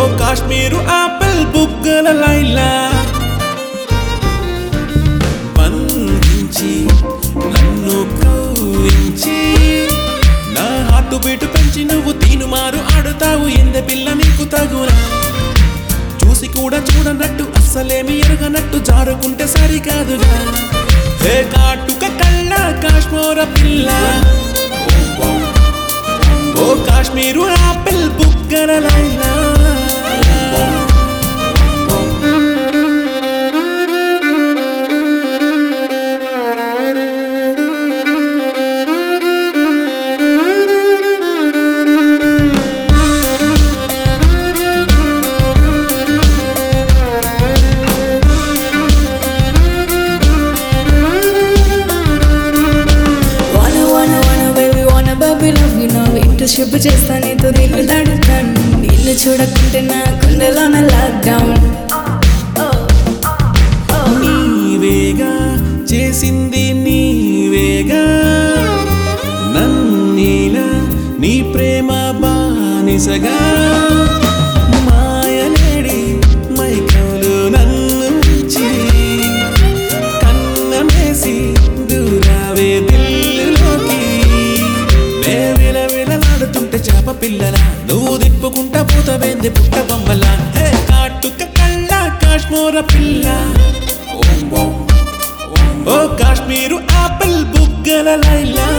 Kashmir apple బుగ్గల లైలా బంధించి నన్ను కౌరించి నా హార్ట్ బీటు పెంచి నువ్వు తీనుమారు ఆడుతావు ఎంద పిల్ల నీకు తగునా చూసి కూడా చూడనట్టు అస్సలేమి ఎరగనట్టు జారుకుంటే సరికాదుగా హే కాటుక కళ్ళ కాశ్మీర పిల్ల ఓ కాశ్మీరు ఆపిల్ బుగ్గల Laila Wanna, wanna, wanna, baby, wanna, baby, love you now. Internship చేస్తా నీతో నీళ్ళు దాడుతాను నిన్ను చూడకుంటే నా కుండలోన లాక్డౌన్ నీవేగా చేసింది నీవేగా నన్నీలా నీ ప్రేమ బానిసగా మాయలేడి మైకలు నన్ను ఉంచి కన్నమేసి దూరావే దిల్లులోకి నే విల విలలాడుతుంటే చేప పిల్లల నువ్వు దిప్పుకుంటా పోతవేంది పుట్ట బొమ్మల హే కాటుక కళ్ళ కాశ్మీర పిల్ల ఓం ఓం ఓ కాశ్మీరు ఆపిల్ బుగ్గల లైలా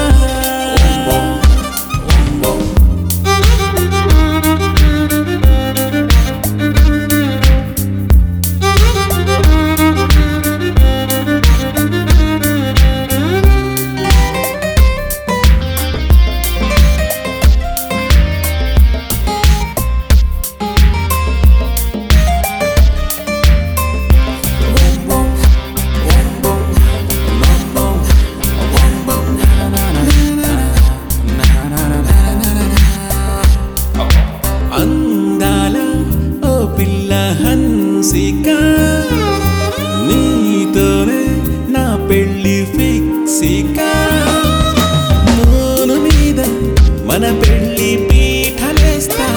అందాల ఓ పిల్ల హన్సిక నీతోనే నా పెళ్లి ఫిక్సిక మూను మీద మన పెళ్లి పీఠలేస్తా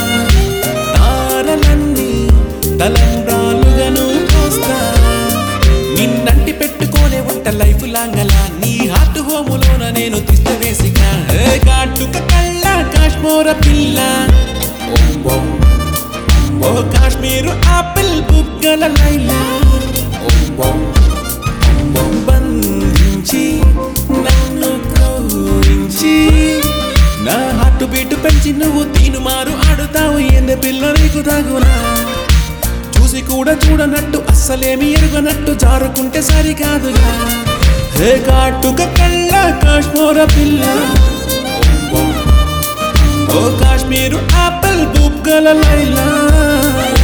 తారలన్నీ తలంబ్రాలుగాను పోస్తా నిన్నంటి పెట్టుకోలే ఉంట లైఫ్ లాంగలా నీ హార్ట్ హోములోన నేను తిష్ట వేసిగా ఏ కాటుక కళ్ళ కాశ్మీర పిల్ల ఓం ఓం ఓ కాశ్మీరు ఆపిల్ బుగ్గల లైలా ఓం ఓం ఓం బంధించి నన్ను కౌరించి నా హార్ట్ బీటు పెంచి నువ్వు తీనుమారు ఆడుతావు ఎండ పిల్ల నీకు తగునా చూసి కూడా చూడనట్టు అస్సలేమి ఎరుగనట్టు జారుకుంటే సరికాదుగా హే కాటుక కళ్ళ కాశ్మీర పిల్ల ఓ కాశ్మీరు ఆపిల్ బుగ్గల లైలా